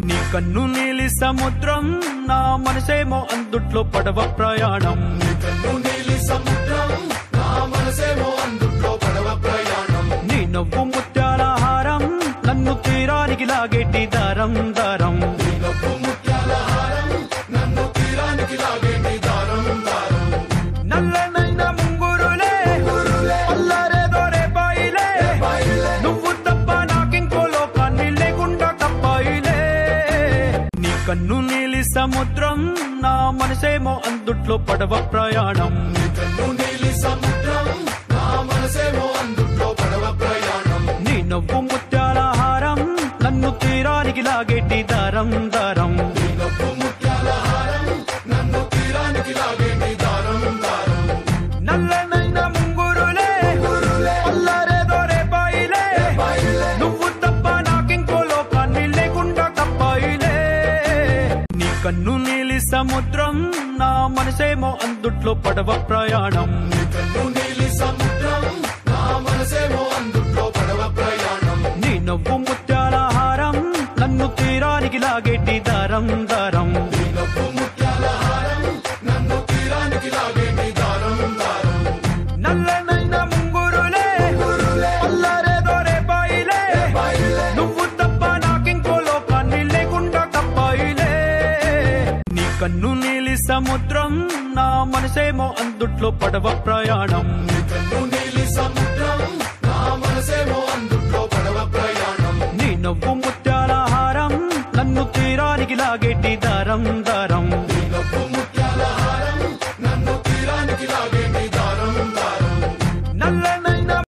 నీ కన్ను నీలి సముద్రం నా మనసేమో అందుట్లో పడవ ప్రయాణం కన్ను నీలి సముద్రం నా మనసేమో అందుట్లో పడవ ప్రయాణం నీ నవ్వు ముత్యాల హారం నన్ను తీరానికి లాగేటి దారం దారం నీ నవ్వు ముత్యాల హారం నన్ను తీరానికి లాగేటి దారం దారం నల్లనైన ముంగురులే అల్లారేదో రేపాయిలే బయలే నువ్వు తప్ప నాకింకో లోకాన్ని లేకుండా తప్పాయిలే నీ కన్ను నీలి సముద్రం నా మనసేమో అందుట్లో పడవ ప్రయాణం కన్ను నీలి సముద్రం నా మనసేమో అందుట్లో పడవ ప్రయాణం నీ నవ్వు ముత్యాల హారం నన్ను తీరానికి లాగేటి దారం దారం నీ నవ్వు ముత్యాల హారం నన్ను తీరానికి లాగేటి దారం దారం నల్లనైన ముంగురులే అల్లారేదో రేపాయిలే బయలే నువ్వు తప్ప నాకింకో లోకాన్ని లేకుండా తప్పాయిలే నీ కన్ను నీలి సముద్రం నా మనసేమో అందుట్లో పడవ ప్రయాణం కన్ను నీలి సముద్రం నా మనసేమో అందుట్లో పడవ ప్రయాణం నీ నవ్వు ముత్యాల హారం నన్ను తీరానికి లాగేటి దారం దారం నీ నవ్వు ముత్యాల హారం నన్ను తీరానికి లాగేటి దారం దారం నల్లనైన ముంగురులే అల్లారేదో రేపాయిలే బయలే నువ్వు తప్ప నాకింకో లోకాన్ని లేకుండా తప్పాయిలే నీ కన్ను నీలి సముద్రం నా మనసేమో అందుట్లో పడవ ప్రయాణం కన్ను నీలి సముద్రం